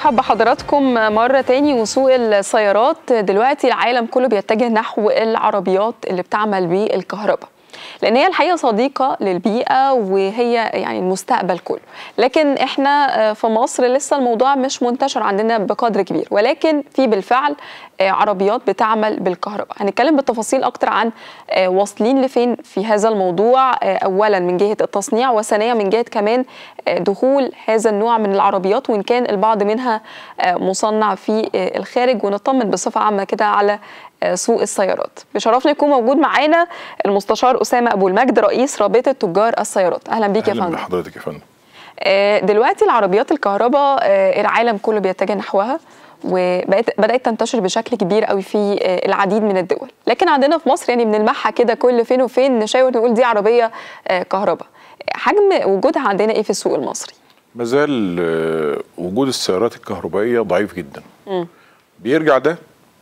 برحب بحضراتكم مرة تاني وسوق السيارات دلوقتي العالم كله بيتجه نحو العربيات اللي بتعمل بالكهرباء لان هي الحقيقه صديقه للبيئه وهي يعني المستقبل كله لكن احنا في مصر لسه الموضوع مش منتشر عندنا بقدر كبير ولكن في بالفعل عربيات بتعمل بالكهرباء هنتكلم بالتفاصيل اكتر عن واصلين لفين في هذا الموضوع اولا من جهه التصنيع وثانيا من جهه كمان دخول هذا النوع من العربيات وان كان البعض منها مصنع في الخارج ونطمن بصفه عامه كده على سوق السيارات بشرفنا يكون موجود معانا المستشار اسامه ابو المجد رئيس رابطه تجار السيارات اهلا بيك يا فندم اهلا بحضرتك يا فندم دلوقتي العربيات الكهرباء العالم كله بيتجه نحوها وبدات بدات تنتشر بشكل كبير قوي في العديد من الدول لكن عندنا في مصر يعني بنلمحها كده كل فين وفين نشاور نقول دي عربيه كهرباء حجم وجودها عندنا ايه في السوق المصري ما زال وجود السيارات الكهربائيه ضعيف جدا م. بيرجع ده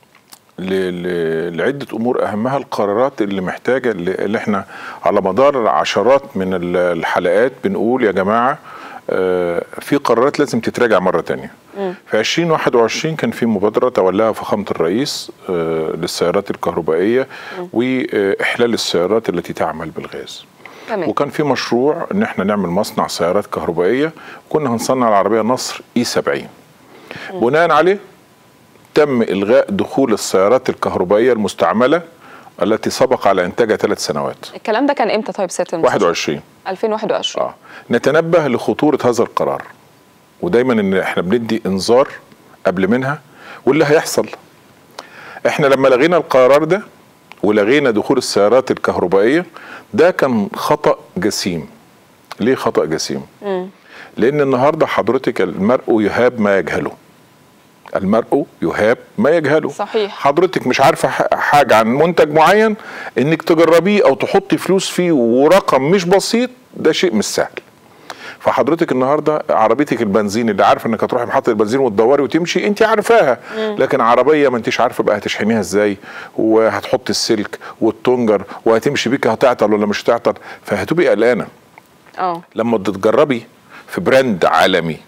لعده امور اهمها القرارات اللي محتاجه اللي احنا على مدار عشرات من الحلقات بنقول يا جماعه في قرارات لازم تتراجع مره تانية في 2021 كان في مبادره تولاها فخامه الرئيس للسيارات الكهربائيه واحلال السيارات التي تعمل بالغاز تمام. وكان في مشروع ان احنا نعمل مصنع سيارات كهربائيه كنا هنصنع العربيه نصر اي 70 بناء عليه تم الغاء دخول السيارات الكهربائيه المستعمله التي سبق على انتاجها ثلاث سنوات الكلام ده كان امتى طيب سياده 21 2021 اه نتنبه لخطوره هذا القرار ودايما ان احنا بندي انذار قبل منها واللي هيحصل احنا لما لغينا القرار ده ولغينا دخول السيارات الكهربائيه ده كان خطا جسيم ليه خطا جسيم م. لان النهارده حضرتك المرء يهاب ما يجهله المرء يهاب ما يجهله صحيح حضرتك مش عارفه حاجه عن منتج معين انك تجربيه او تحطي فلوس فيه ورقم مش بسيط ده شيء مش سهل فحضرتك النهارده عربيتك البنزين اللي عارفه انك هتروحي محطه البنزين وتدوري وتمشي انت عارفاها لكن عربيه ما انتش عارفه بقى هتشحنيها ازاي وهتحطي السلك والتنجر وهتمشي بيك هتعطل ولا مش هتعطل فهتبقي قلقانه اه لما تتجربي في براند عالمي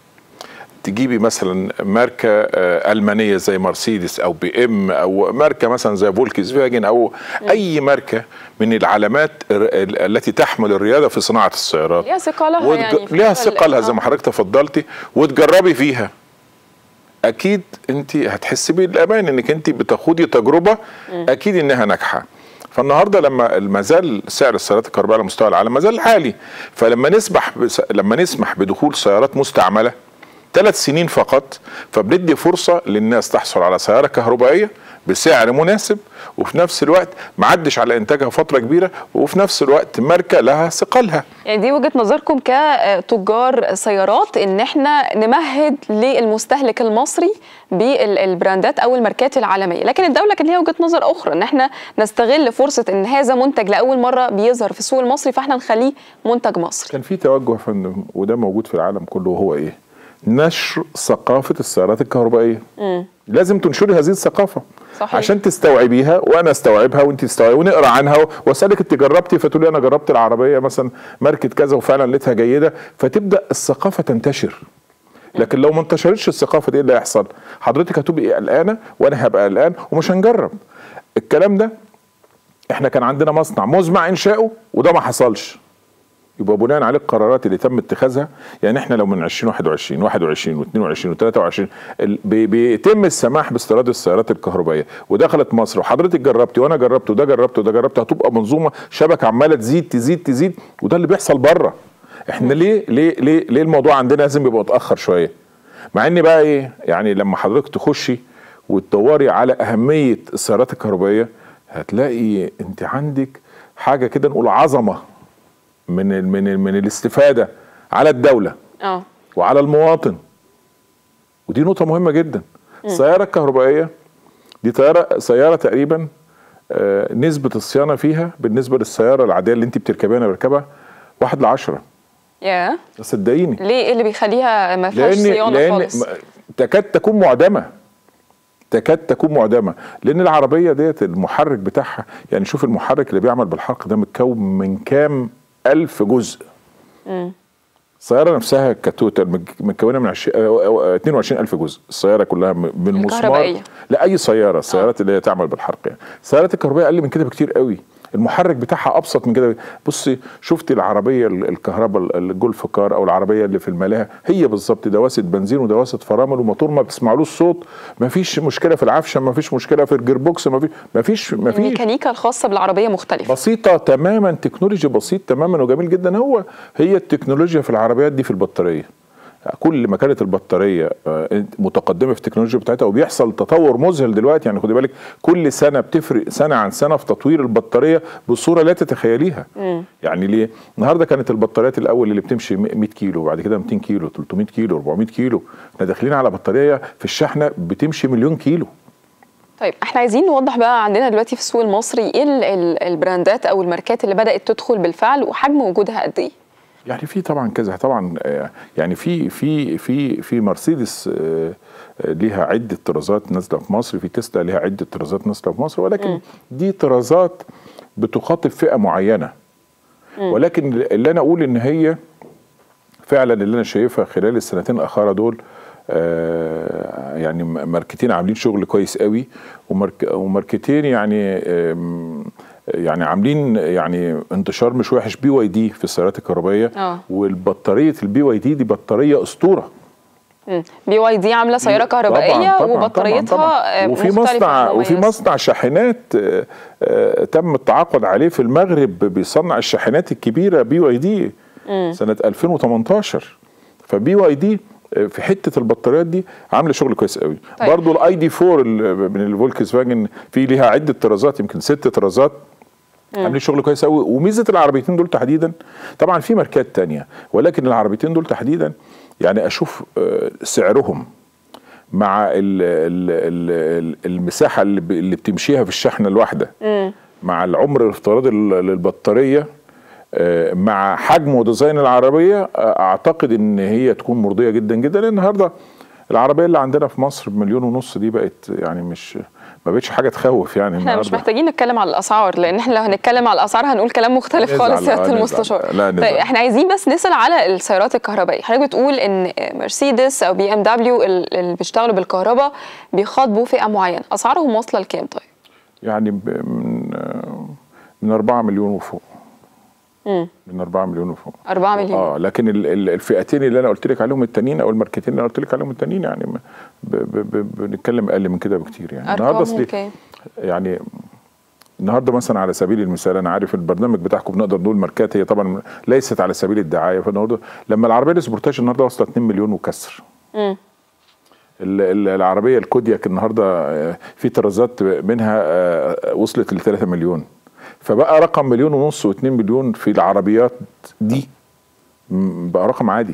تجيبي مثلا ماركه المانيه زي مرسيدس او بي ام او ماركه مثلا زي فولكس فاجن او م. اي ماركه من العلامات التي تحمل الرياده في صناعه السيارات ليها ثقلها وتج... يعني ليها ثقلها زي ما حضرتك تفضلتي وتجربي فيها اكيد انت هتحسي بالامان انك انت بتاخدي تجربه م. اكيد انها ناجحه فالنهارده لما ما زال سعر السيارات الكهربائيه على مستوى العالم ما زال عالي فلما نسمح بس... لما نسمح بدخول سيارات مستعمله ثلاث سنين فقط فبندي فرصه للناس تحصل على سياره كهربائيه بسعر مناسب وفي نفس الوقت ما عدش على انتاجها فتره كبيره وفي نفس الوقت ماركه لها ثقلها يعني دي وجهه نظركم كتجار سيارات ان احنا نمهد للمستهلك المصري بالبراندات او الماركات العالميه لكن الدوله كان ليها وجهه نظر اخرى ان احنا نستغل فرصه ان هذا منتج لاول مره بيظهر في السوق المصري فاحنا نخليه منتج مصري كان في توجه يا فندم وده موجود في العالم كله وهو ايه نشر ثقافة السيارات الكهربائية مم. لازم تنشري هذه الثقافة صحيح. عشان تستوعبيها وانا استوعبها وانت تستوعبي ونقرا عنها واسالك انت جربتي فتقولي انا جربت العربيه مثلا ماركه كذا وفعلا لقيتها جيده فتبدا الثقافه تنتشر لكن لو ما انتشرتش الثقافه دي ايه اللي هيحصل؟ حضرتك هتبقي قلقانه وانا هبقى قلقان ومش هنجرب. الكلام ده احنا كان عندنا مصنع مزمع انشائه وده ما حصلش. يبقى بناء على القرارات اللي تم اتخاذها يعني احنا لو من 2021 21 و22 و23 بيتم السماح باستيراد السيارات الكهربائيه ودخلت مصر وحضرتك جربتي وانا جربت وده جربت وده جربت هتبقى منظومه شبكه عماله تزيد تزيد تزيد وده اللي بيحصل بره احنا ليه ليه ليه ليه الموضوع عندنا لازم يبقى متاخر شويه مع ان بقى ايه يعني لما حضرتك تخشي وتدوري على اهميه السيارات الكهربائيه هتلاقي انت عندك حاجه كده نقول عظمه من ال من ال من الاستفاده على الدوله اه وعلى المواطن ودي نقطه مهمه جدا السياره الكهربائيه دي طياره سياره تقريبا آه نسبه الصيانه فيها بالنسبه للسياره العاديه اللي انت بتركبيها انا بركبها واحد لعشرة يا صدقيني ليه ايه اللي بيخليها ما فيهاش صيانه لأن خالص تكاد تكون معدمه تكاد تكون معدمه لان العربيه ديت المحرك بتاعها يعني شوف المحرك اللي بيعمل بالحرق ده متكون من كام ألف جزء مم. السياره نفسها كتوتال مك- مكونه من 22 الف جزء السياره كلها م- بالمسمار الكهربائية. لا اي سياره السيارات اللي هي تعمل بالحرق يعني السيارات الكهربائيه اقل من كده بكتير قوي المحرك بتاعها ابسط من كده بصي شفتي العربيه ال- الكهرباء ال- الجولف كار او العربيه اللي في الملاهي هي بالظبط دواسه بنزين ودواسه فرامل وموتور ما بتسمعلوش صوت ما فيش مشكله في العفشه ما فيش مشكله في الجير بوكس ما فيش ما فيش ما فيش الميكانيكا الخاصه بالعربيه مختلفه بسيطة تماما تكنولوجي بسيط تماما وجميل جدا هو هي التكنولوجيا في العربيات دي في البطارية كل ما كانت البطارية آه، متقدمة في التكنولوجيا بتاعتها وبيحصل تطور مذهل دلوقتي يعني خدي بالك كل سنة بتفرق سنة عن سنة في تطوير البطارية بصورة لا تتخيليها يعني ليه النهاردة كانت البطاريات الأول اللي بتمشي 100 كيلو وبعد كده 200 كيلو 300 كيلو 400 كيلو احنا داخلين على بطارية في الشحنة بتمشي مليون كيلو طيب احنا عايزين نوضح بقى عندنا دلوقتي في السوق المصري ايه ال- ال- البراندات او الماركات اللي بدات تدخل بالفعل وحجم وجودها قد ايه يعني في طبعا كذا طبعا آه، يعني في في في في مرسيدس آه، آه، ليها عده طرازات نازله في مصر في تسلا ليها عده طرازات نازله في مصر ولكن دي طرازات بتخاطب فئه معينه ولكن اللي انا اقول ان هي فعلا اللي انا شايفها خلال السنتين الاخيره دول آه، يعني م- ماركتين عاملين شغل كويس قوي ومارك وماركتين يعني آم، يعني عاملين يعني انتشار مش وحش بي واي دي في السيارات الكهربائيه آه. والبطاريه البي واي دي دي بطاريه اسطوره بي واي دي عامله سياره كهربائيه وبطاريتها آه، وفي مختلفة مصنع وفي ومميزة. مصنع شاحنات آه، آه، تم التعاقد عليه في المغرب بيصنع الشاحنات الكبيره بي واي دي سنه 2018 فبي واي دي آه، في حته البطاريات دي عامله شغل كويس قوي طيب. برضو الاي دي 4 ال- من الفولكس فاجن في ليها عده طرازات يمكن ست طرازات عاملين شغل كويس قوي وميزه العربيتين دول تحديدا طبعا في ماركات تانية ولكن العربيتين دول تحديدا يعني اشوف آه، سعرهم مع ال ال ال المساحه اللي, ب- اللي بتمشيها في الشحنه الواحده مع العمر الافتراضي لل- للبطاريه آه، مع حجم وديزاين العربيه آه، اعتقد ان هي تكون مرضيه جدا جدا لان النهارده العربيه اللي عندنا في مصر بمليون ونص دي بقت يعني مش ما بقتش حاجه تخوف يعني احنا مش النهارده محتاجين نتكلم على الاسعار لان احنا لو هنتكلم على الاسعار هنقول كلام مختلف نزعل، خالص آه، سياده نزعل. المستشار لا، نزعل. طيب احنا عايزين بس نسال على السيارات الكهربائيه حضرتك بتقول ان مرسيدس او بي ام دبليو اللي بيشتغلوا بالكهرباء بيخاطبوا فئه معينه اسعارهم واصله لكام طيب يعني ب- من آه، من 4 مليون وفوق مم. من 4 مليون وفوق 4 مليون اه لكن ال- ال- الفئتين اللي انا قلت لك عليهم التانيين او الماركتين اللي انا قلت لك عليهم التانيين يعني ما- ب- ب- ب- بنتكلم اقل من كده بكتير يعني ارقامهم أصلي- كام يعني النهارده مثلا على سبيل المثال انا عارف البرنامج بتاعكم بنقدر نقول ماركات هي طبعا ليست على سبيل الدعايه فالنهارده لما العربيه السبورتاج النهارده واصله 2 مليون وكسر مم. ال- ال- العربيه الكودياك النهارده آه، في طرازات منها آه، وصلت ل 3 مليون فبقى رقم مليون ونص و2 مليون في العربيات دي م- بقى رقم عادي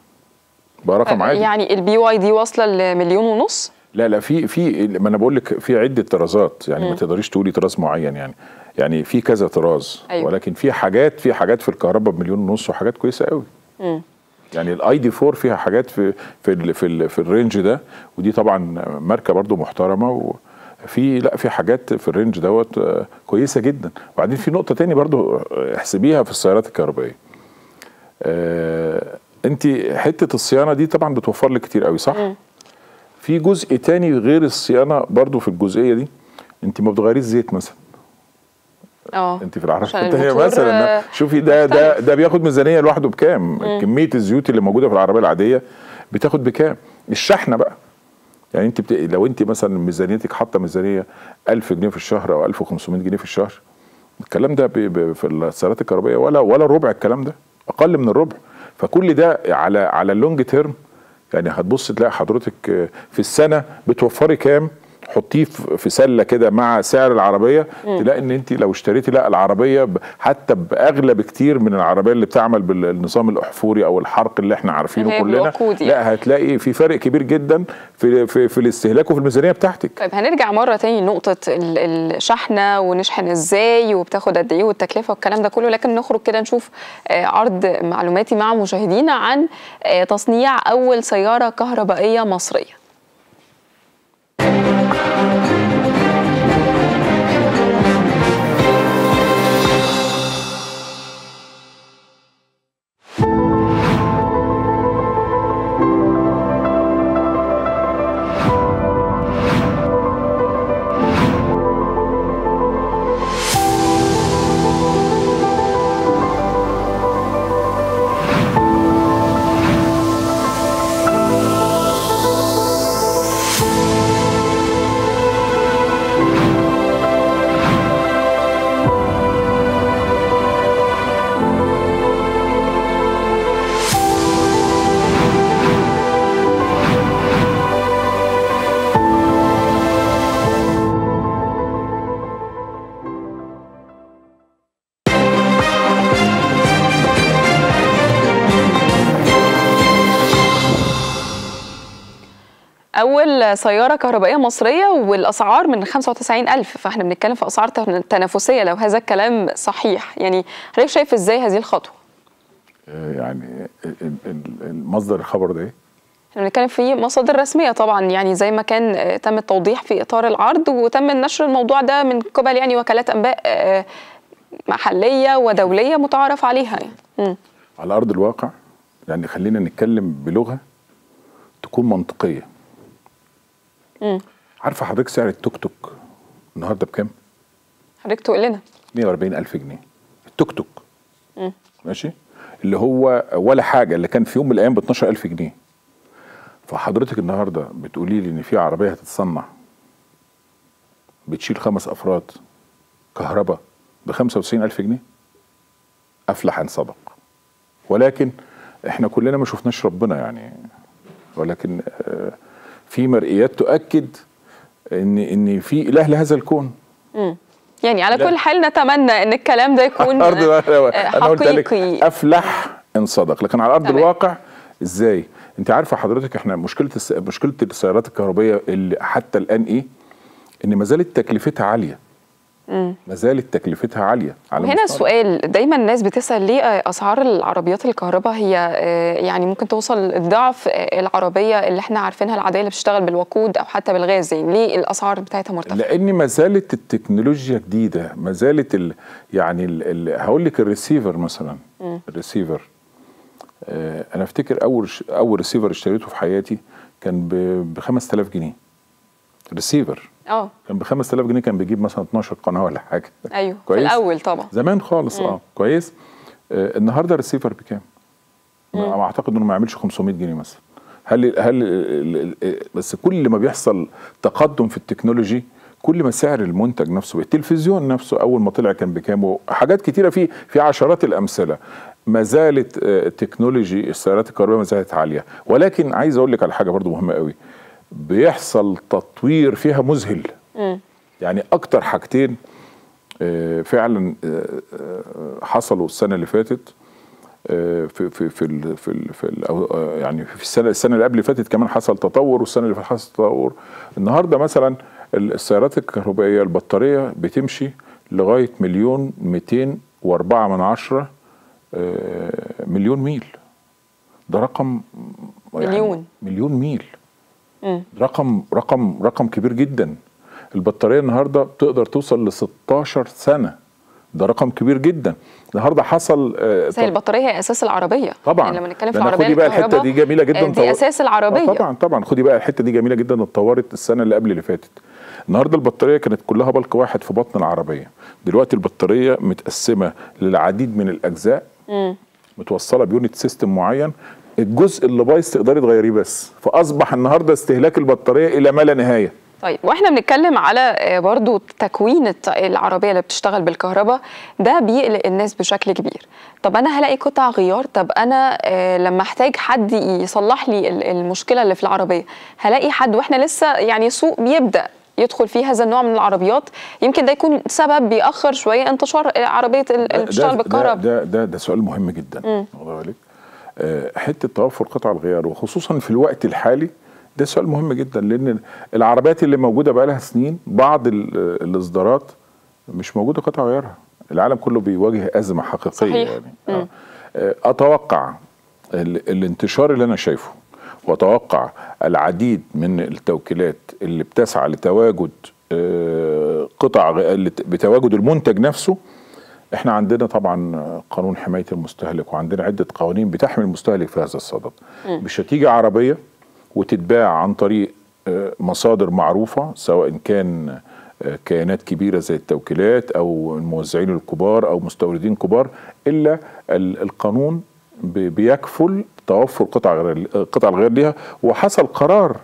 بقى رقم عادي يعني البي واي دي واصله لمليون ونص لا لا في في ما انا بقول لك في عده طرازات يعني ما تقدريش تقولي طراز معين يعني يعني في كذا طراز أيوة. ولكن في حاجات في حاجات في الكهرباء بمليون ونص وحاجات كويسه قوي مم. يعني الاي دي 4 فيها حاجات في في ال في, ال في الرينج ده ودي طبعا ماركه برضو محترمه وفي لا في حاجات في الرينج دوت آه، كويسه جدا وبعدين في نقطه تاني برضو آه، احسبيها في السيارات الكهربائيه آه انت حته الصيانه دي طبعا بتوفر لك كتير قوي صح في جزء تاني غير الصيانه برضو في الجزئيه دي انت ما بتغيريش زيت مثلا اه انت في العربيه عشان التانية الموتور، مثلا آه، شوفي ده ده مختلف. ده بياخد ميزانيه لوحده بكام كميه الزيوت اللي موجوده في العربيه العاديه بتاخد بكام الشحنه بقى يعني انت بت... لو انت مثلا ميزانيتك حاطه ميزانيه 1000 جنيه في الشهر او 1500 جنيه في الشهر الكلام ده ب... ب... في السيارات الكهربائيه ولا ولا ربع الكلام ده اقل من الربع فكل ده على على اللونج تيرم يعني هتبص تلاقي حضرتك آه، في السنه بتوفري كام حطيه في في سله كده مع سعر العربيه تلاقي ان انت لو اشتريتي لا العربيه ب- حتى باغلى بكتير من العربيه اللي بتعمل بالنظام الاحفوري او الحرق اللي احنا عارفينه اللي هي كلنا بالوقود يعني. لا هتلاقي في فرق كبير جدا في في, في الاستهلاك وفي الميزانيه بتاعتك طيب هنرجع مرة تاني لنقطة ال- الشحنة ونشحن ازاي وبتاخد قد ايه والتكلفة والكلام ده كله لكن نخرج كده نشوف آه، عرض معلوماتي مع مشاهدينا عن آه، تصنيع أول سيارة كهربائية مصرية اول سياره كهربائيه مصريه والاسعار من 95000 فاحنا بنتكلم في اسعار تن- تنافسيه لو هذا الكلام صحيح يعني حضرتك شايف ازاي هذه الخطوه آه، يعني ال- ال- المصدر الخبر ده ايه؟ احنا بنتكلم في مصادر رسميه طبعا يعني زي ما كان آه، تم التوضيح في اطار العرض وتم نشر الموضوع ده من قبل يعني وكالات انباء آه، محليه ودوليه متعارف عليها يعني مم. على ارض الواقع يعني خلينا نتكلم بلغه تكون منطقيه مم. عارفه حضرتك سعر التوك توك النهارده بكام؟ حضرتك تقول لنا 140 ألف جنيه التوك توك مم. ماشي اللي هو ولا حاجة اللي كان في يوم من الأيام ب 12 ألف جنيه فحضرتك النهاردة بتقولي لي إن في عربية هتتصنع بتشيل خمس أفراد كهرباء ب 95 ألف جنيه أفلح إن صدق ولكن إحنا كلنا ما شفناش ربنا يعني ولكن آه، في مرئيات تؤكد إن إن في إله لهذا الكون مم. يعني على لا. كل حال نتمنى ان الكلام ده يكون ارض الواقع آه، انا قلت لك حقيقي افلح ان صدق لكن على ارض تمام. الواقع ازاي انت عارفه حضرتك احنا مشكله الس... مشكله السيارات الكهربائيه اللي حتى الان ايه ان ما زالت تكلفتها عاليه ما زالت تكلفتها عاليه على وهنا مستوى- السؤال دايما الناس بتسأل ليه آه، أسعار العربيات الكهرباء هي آه، يعني ممكن توصل ضعف آه، العربية اللي احنا عارفينها العادية اللي بتشتغل بالوقود أو حتى بالغاز يعني ليه الأسعار بتاعتها مرتفعة؟ لان ما زالت التكنولوجيا جديده ما زالت ال... يعني ال... ال... هقول لك الريسيفر مثلا الريسيفر آه انا افتكر اول ش... اول ريسيفر اشتريته في حياتي كان ب ب 5000 جنيه ريسيفر اه كان ب 5000 جنيه كان بيجيب مثلا 12 قناه ولا حاجه أيوه في كويس؟ الأول طبعا زمان خالص اه كويس آه النهارده الريسيفر بكام؟ ما اعتقد انه ما يعملش 500 جنيه مثلا هل هل ال- ال- بس كل ما بيحصل تقدم في التكنولوجي كل ما سعر المنتج نفسه التلفزيون نفسه اول ما طلع كان بكام حاجات كتيره في في عشرات الامثله ما زالت آه، تكنولوجي السيارات الكهربائيه ما زالت عاليه ولكن عايز اقول لك على حاجه برضو مهمه قوي بيحصل تطوير فيها مذهل مم. يعني اكتر حاجتين آه، فعلا آه، آه، حصلوا السنه اللي فاتت آه، في في في ال في ال في ال أو- آه، يعني في السنه السنه اللي قبل اللي فاتت كمان حصل تطور والسنه اللي فاتت حصل تطور النهارده مثلا ال- السيارات الكهربائيه البطاريه بتمشي لغايه مليون 204 من عشرة آه، مليون ميل ده رقم يعني مليون. مليون ميل مم. رقم رقم رقم كبير جدا البطاريه النهارده بتقدر توصل ل 16 سنه ده رقم كبير جدا النهارده حصل آه، بس هي البطارية هي أساس العربية طبعا يعني لما نتكلم في ده أنا عربية خدي بقى الحته الكهرباء، دي جميله جدا آه، دي طور- أساس العربية آه طبعا طبعا خدي بقى الحته دي جميله جدا اتطورت السنه اللي قبل اللي فاتت النهارده البطاريه كانت كلها بلك واحد في بطن العربيه دلوقتي البطاريه متقسمه للعديد من الاجزاء مم. متوصله بيونت سيستم معين الجزء اللي بايظ تقدري تغيريه بس فاصبح النهارده استهلاك البطاريه الى ما لا نهايه طيب واحنا بنتكلم على آه، برضو تكوين الت- العربيه اللي بتشتغل بالكهرباء ده بيقلق الناس بشكل كبير طب انا هلاقي قطع غيار طب انا آه، لما احتاج حد يصلح لي ال- المشكله اللي في العربيه هلاقي حد واحنا لسه يعني السوق بيبدا يدخل فيه هذا النوع من العربيات يمكن ده يكون سبب بيأخر شويه انتشار عربيه ال- اللي بتشتغل بالكهرباء ده, ده ده سؤال مهم جدا واخد بالك آه، حته توفر قطع الغيار وخصوصا في الوقت الحالي ده سؤال مهم جدا لان العربيات اللي موجوده بقى لها سنين بعض ال- الاصدارات مش موجوده قطع غيارها العالم كله بيواجه ازمه حقيقيه صحيح. يعني آه. آه، اتوقع ال- الانتشار اللي انا شايفه واتوقع العديد من التوكيلات اللي بتسعى لتواجد آه، قطع غ- اللي ت- بتواجد المنتج نفسه احنا عندنا طبعا قانون حمايه المستهلك وعندنا عده قوانين بتحمي المستهلك في هذا الصدد مش هتيجي عربيه وتتباع عن طريق آه، مصادر معروفه سواء كان آه، كيانات كبيره زي التوكيلات او الموزعين الكبار او مستوردين كبار الا ال- القانون بي- بيكفل توفر قطع غير قطع الغير ليها وحصل قرار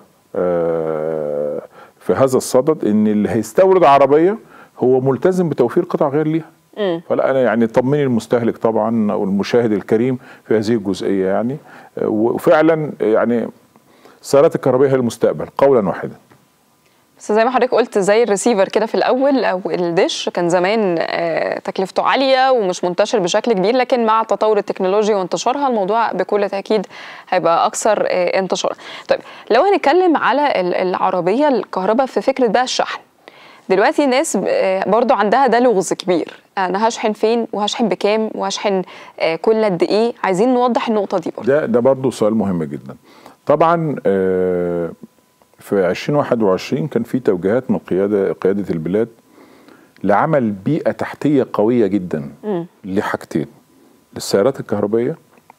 آه، في هذا الصدد ان اللي هيستورد عربيه هو ملتزم بتوفير قطع غير ليها فلا انا يعني طمني المستهلك طبعا او المشاهد الكريم في هذه الجزئيه يعني آه، وفعلا يعني السيارات الكهربائيه هي المستقبل قولا واحدا بس زي ما حضرتك قلت زي الريسيفر كده في الاول او الدش كان زمان آه، تكلفته عاليه ومش منتشر بشكل كبير لكن مع تطور التكنولوجيا وانتشارها الموضوع بكل تاكيد هيبقى اكثر آه، انتشارا. طيب لو هنتكلم على ال- العربيه الكهرباء في فكره بقى الشحن دلوقتي الناس آه، برضو عندها ده لغز كبير انا هشحن فين وهشحن بكام وهشحن آه، كل قد ايه عايزين نوضح النقطه دي برضو ده ده برضه سؤال مهم جدا طبعا آه، في 2021 كان في توجيهات من قياده قياده البلاد لعمل بيئه تحتيه قويه جدا لحاجتين للسيارات الكهربائيه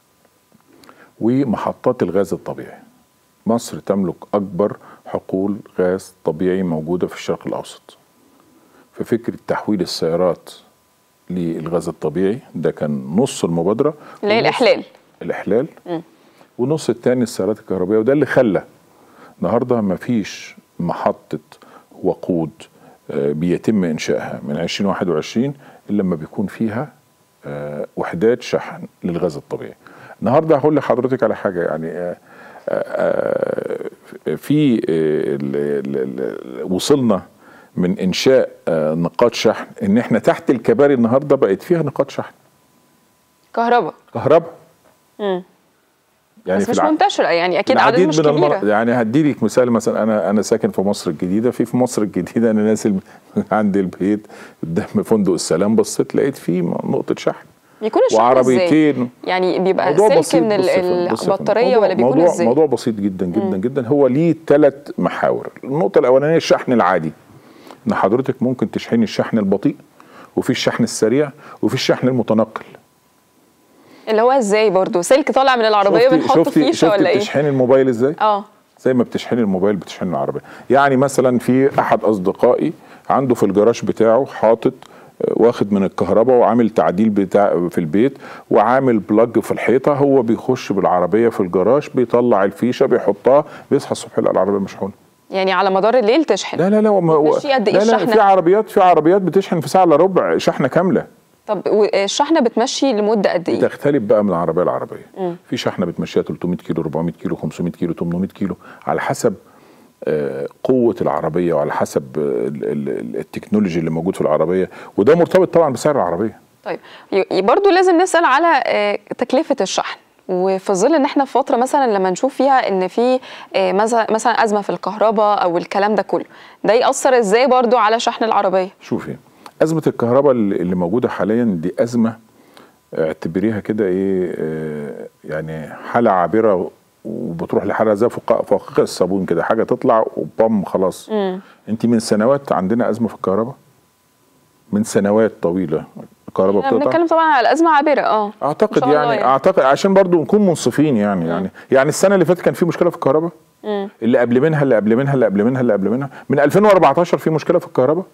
ومحطات الغاز الطبيعي مصر تملك اكبر حقول غاز طبيعي موجوده في الشرق الاوسط ففكره تحويل السيارات للغاز الطبيعي ده كان نص المبادره اللي هي ونص- الإحلال. الاحلال ونص التاني السيارات الكهربائيه وده اللي خلى النهارده ما فيش محطه وقود آه، بيتم انشائها من 2021 الا لما بيكون فيها آه، وحدات شحن للغاز الطبيعي. النهارده هقول لحضرتك على حاجه يعني آه، آه، في آه، ال- ال- ال- وصلنا من انشاء آه، نقاط شحن ان احنا تحت الكباري النهارده بقت فيها نقاط شحن كهرباء كهرباء مم. يعني بس في مش الع- منتشره يعني اكيد عدد العديد مش من كبيره المر... يعني هدي لك مثال مثلا انا انا ساكن في مصر الجديده في في مصر الجديده انا نازل عندي البيت قدام فندق السلام بصيت لقيت فيه نقطه شحن بيكون الشحن ازاي؟ وعربيتين يعني بيبقى موضوع سلك بسيط من ال- بص يا فندم، بص يا فندم. البطاريه موضوع- ولا بيكون موضوع ازاي؟ موضوع بسيط جدا جدا جدا هو ليه ثلاث محاور النقطه الاولانيه الشحن العادي ان حضرتك ممكن تشحني الشحن البطيء وفي الشحن السريع وفي الشحن المتنقل اللي هو ازاي برضو سلك طالع من العربيه شفتي بنحط شفتي فيشه شفتي ولا ايه؟ بتشحني الموبايل ازاي؟ اه زي ما بتشحني الموبايل بتشحني العربية يعني مثلا في احد اصدقائي عنده في الجراج بتاعه حاطط آه، واخد من الكهرباء وعامل تعديل بتاع في البيت وعامل بلاج في الحيطه هو بيخش بالعربيه في الجراج بيطلع الفيشه بيحطها بيصحى الصبح يلاقي العربيه مشحونه يعني على مدار الليل تشحن لا لا لا هو- هو بتمشي قد إيه لا لا الشحنة؟ في عربيات في عربيات بتشحن في ساعه الا ربع شحنه كامله طب الشحنه بتمشي لمده قد ايه؟ بتختلف بقى من عربيه لعربيه في شحنه بتمشيها 300 كيلو 400 كيلو 500 كيلو 800 كيلو على حسب آه، قوه العربيه وعلى حسب آه، ال- ال- التكنولوجي اللي موجود في العربيه وده مرتبط طبعا بسعر العربيه طيب ي- برضو لازم نسال على آه، تكلفه الشحن وفي ظل ان احنا في فتره مثلا لما نشوف فيها ان في آه، مثلا مثلا ازمه في الكهرباء او الكلام ده كله ده ياثر ازاي برضو على شحن العربيه شوفي ازمه الكهرباء اللي اللي موجوده حاليا دي ازمه اعتبريها كده ايه آه، يعني حاله عابره وبتروح لحاله زي فقاق فقاق الصابون كده حاجه تطلع وبام خلاص انت من سنوات عندنا ازمه في الكهرباء من سنوات طويله الكهرباء احنا بتقطع بنتكلم طبعا على ازمه عابره اه إن اعتقد شاء الله يعني, اعتقد عشان برضو نكون منصفين يعني يعني يعني السنه اللي فاتت كان في مشكله في الكهرباء اللي قبل منها اللي قبل منها اللي قبل منها اللي قبل منها من 2014 في مشكله في الكهرباء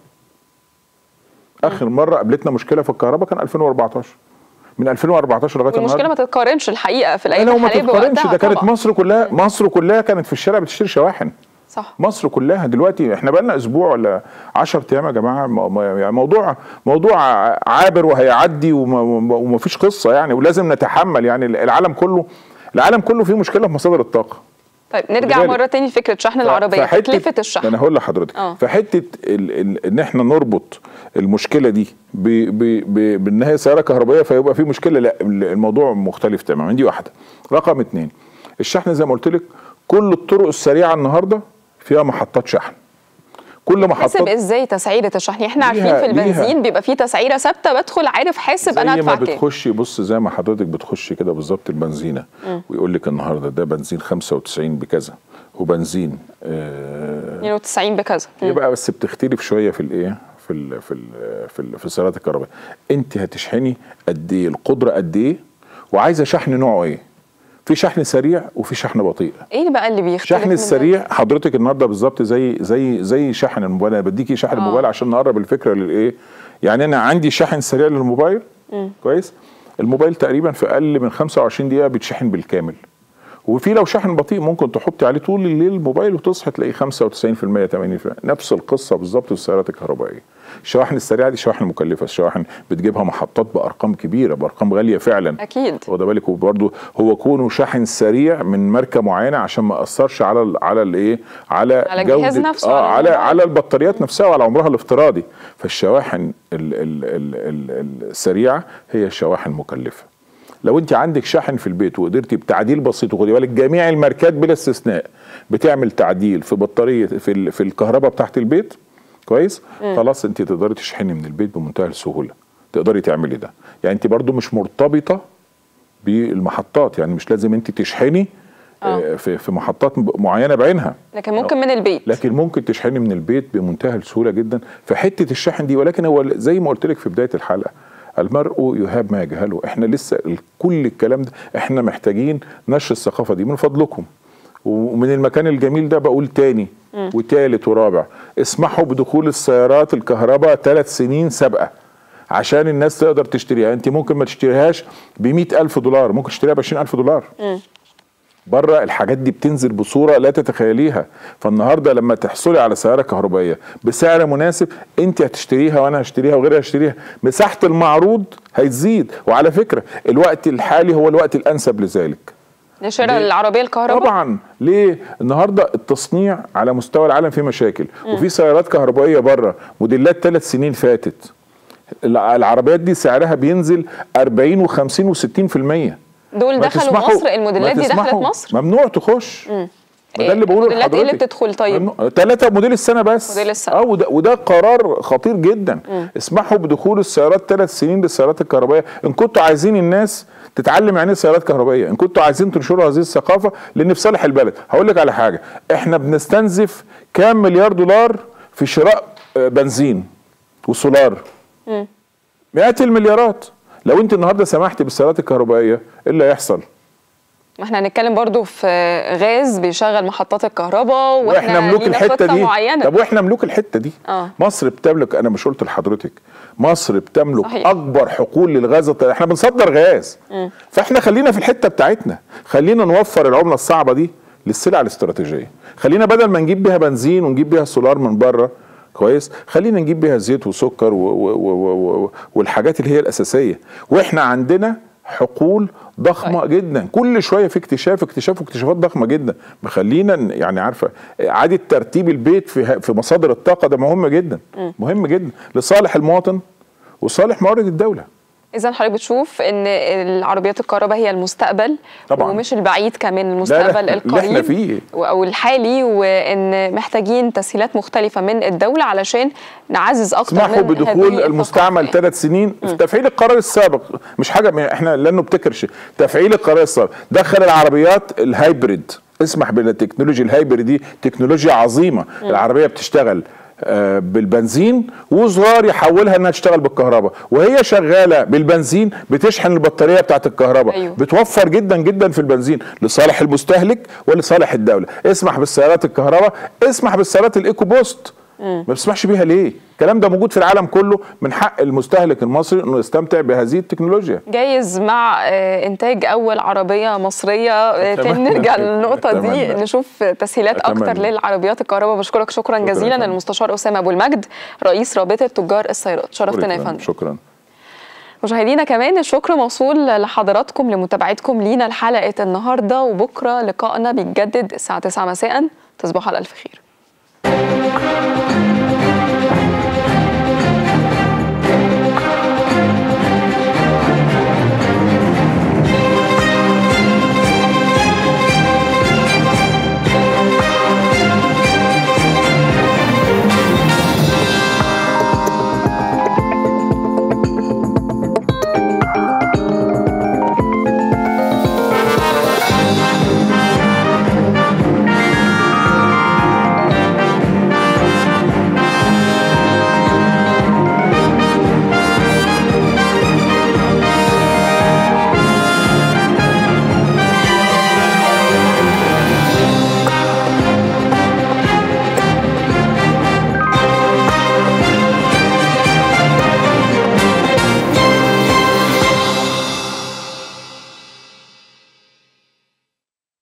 اخر مره قابلتنا مشكله في الكهرباء كان 2014 من 2014 لغايه والمشكله ما النهارده تتقارنش الحقيقه في لا الايام لا وما الحاليه تتقارنش بوقتها ده كانت طبعاً. مصر كلها مصر كلها كانت في الشارع بتشتري شواحن صح مصر كلها دلوقتي احنا بقالنا اسبوع ولا 10 ايام يا جماعه م- م- يعني موضوع موضوع عابر وهيعدي وما- وما وما فيش قصه يعني ولازم نتحمل يعني العالم كله العالم كله فيه مشكله في مصادر الطاقه طيب نرجع خدي بالك. مره تاني لفكره شحن العربيه فحتة- تكلفه ده الشحن انا هقول لحضرتك آه. فحته ال ال ان احنا نربط المشكله دي ب ب ب بان هي سياره كهربائيه فيبقى في مشكله لا الموضوع مختلف تماما دي واحده رقم اتنين الشحن زي ما قلت لك كل الطرق السريعه النهارده فيها محطات شحن كل حاسب محطات ازاي تسعيره الشحن احنا عارفين ليها- في البنزين ليها. بيبقى فيه تسعيره ثابته بدخل عارف حاسب انا زي ما هدفع كام بتخشي بص زي ما حضرتك بتخشي كده بالظبط البنزينه ويقول لك النهارده ده بنزين 95 بكذا وبنزين آه 92 بكذا هي بقى بس بتختلف شويه في الايه في ال في ال في, ال في السيارات الكهربائيه انت هتشحني قد ايه القدره قد ايه وعايزه شحن نوعه ايه في شحن سريع وفي شحن بطيء ايه بقى اللي بيختلف الشحن من ده؟ السريع حضرتك النهارده بالظبط زي زي زي شحن الموبايل انا بديكي شحن آه. الموبايل عشان نقرب الفكره للايه يعني انا عندي شحن سريع للموبايل كويس الموبايل تقريبا في اقل من 25 دقيقه بيتشحن بالكامل وفي لو شحن بطيء ممكن تحطي عليه طول الليل الموبايل وتصحي تلاقيه 95% 80% نفس القصه بالظبط في السيارات الكهربائيه الشواحن السريعه دي شواحن مكلفه الشواحن بتجيبها محطات بارقام كبيره بارقام غاليه فعلا اكيد واخد بالك وبرده هو كونه شاحن سريع من ماركه معينه عشان ما اثرش على ال على الايه على على الجهاز نفسه، اه على على الموبايل. على البطاريات نفسها وعلى عمرها الافتراضي فالشواحن ال ال ال ال السريعه هي شواحن مكلفه لو انت عندك شاحن في البيت وقدرتي بتعديل بسيط وخدي بالك جميع الماركات بلا استثناء بتعمل تعديل في بطاريه في ال- في الكهرباء بتاعت البيت كويس خلاص انت تقدري تشحني من البيت بمنتهى السهوله تقدري تعملي ده يعني انت برضو مش مرتبطه بالمحطات يعني مش لازم انت تشحني آه، في في محطات معينه بعينها لكن ممكن من البيت لكن ممكن تشحني من البيت بمنتهى السهوله جدا فحته الشحن دي ولكن هو زي ما قلت لك في بدايه الحلقه المرء يهاب ما يجهله احنا لسه ال- كل الكلام ده احنا محتاجين نشر الثقافه دي من فضلكم ومن المكان الجميل ده بقول تاني وتالت ورابع اسمحوا بدخول السيارات الكهرباء ثلاث سنين سابقه عشان الناس تقدر تشتريها انت ممكن ما تشتريهاش ب ألف دولار ممكن تشتريها ب ألف دولار بره الحاجات دي بتنزل بصوره لا تتخيليها فالنهارده لما تحصلي على سياره كهربائيه بسعر مناسب انت هتشتريها وانا هشتريها وغيري هشتريها مساحه المعروض هيزيد وعلى فكره الوقت الحالي هو الوقت الانسب لذلك لشراء ليه؟ العربيه الكهرباء طبعا ليه النهارده التصنيع على مستوى العالم فيه مشاكل وفي سيارات كهربائيه بره موديلات ثلاث سنين فاتت الع- العربيات دي سعرها بينزل 40 و50 و60% دول ما دخلوا تسمحوا- مصر الموديلات ما دي دخلت تسمحوا- مصر ممنوع تخش ما ده اللي بقوله الموديلات ايه اللي لحضرتك بتدخل طيب ثلاثة موديل السنة بس موديل السنة. اه وده, وده قرار خطير جدا اسمحوا بدخول السيارات ثلاث سنين للسيارات الكهربائية ان كنتوا عايزين الناس تتعلم يعني ايه سيارات كهربائية ان كنتوا عايزين تنشروا هذه الثقافة لان في صالح البلد هقول لك على حاجة احنا بنستنزف كام مليار دولار في شراء آه، بنزين وسولار مئات المليارات لو انت النهارده سمحت بالسيارات الكهربائية ايه اللي هيحصل؟ ما احنا هنتكلم برضو في غاز بيشغل محطات الكهرباء واحنا ملوك لينا الحته خطة دي معينه طب واحنا ملوك الحته دي آه. مصر بتملك انا مش قلت لحضرتك مصر بتملك صحيح. اكبر حقول للغاز الطبيعي احنا بنصدر غاز فاحنا خلينا في الحته بتاعتنا خلينا نوفر العمله الصعبه دي للسلع الاستراتيجيه خلينا بدل ما نجيب بيها بنزين ونجيب بيها سولار من بره كويس خلينا نجيب بيها زيت وسكر و و و و و والحاجات اللي هي الاساسيه واحنا عندنا حقول ضخمه طيب. جدا كل شويه في اكتشاف اكتشاف واكتشافات ضخمه جدا مخلينا ن- يعني عارفه اعاده ترتيب البيت في ه- في مصادر الطاقه ده مهم جدا مهم جدا لصالح المواطن وصالح موارد الدوله اذا حضرتك بتشوف ان العربيات الكهرباء هي المستقبل طبعاً. ومش البعيد كمان المستقبل لا، اللي القريب إحنا فيه. و- او الحالي وان محتاجين تسهيلات مختلفه من الدوله علشان نعزز اكتر اسمحوا من بدخول هذه المستعمل الثقافة. ثلاث سنين في تفعيل القرار السابق مش حاجه ما احنا لا نبتكرش تفعيل القرار السابق دخل العربيات الهايبريد اسمح بالتكنولوجيا الهايبريد دي تكنولوجيا عظيمه العربيه بتشتغل آه، بالبنزين وزرار يحولها انها تشتغل بالكهرباء وهي شغاله بالبنزين بتشحن البطاريه بتاعت الكهرباء أيوه. بتوفر جدا جدا في البنزين لصالح المستهلك ولصالح الدوله اسمح بالسيارات الكهرباء اسمح بالسيارات الايكو بوست ما بتسمحش بيها ليه الكلام ده موجود في العالم كله من حق المستهلك المصري انه يستمتع بهذه التكنولوجيا جايز مع آه، انتاج اول عربيه مصريه آه، تاني أتمنى. نرجع للنقطه دي أتمنى. نشوف تسهيلات اكتر أتمنى. للعربيات الكهرباء بشكرك شكرا شكراً جزيلا يا فندم. المستشار اسامه ابو المجد رئيس رابطه تجار السيارات شرفتنا يا فندم شكرا مشاهدينا كمان الشكر موصول لحضراتكم لمتابعتكم لينا لحلقه النهارده وبكره لقائنا بيتجدد الساعه 9 مساء تصبحوا على الف خير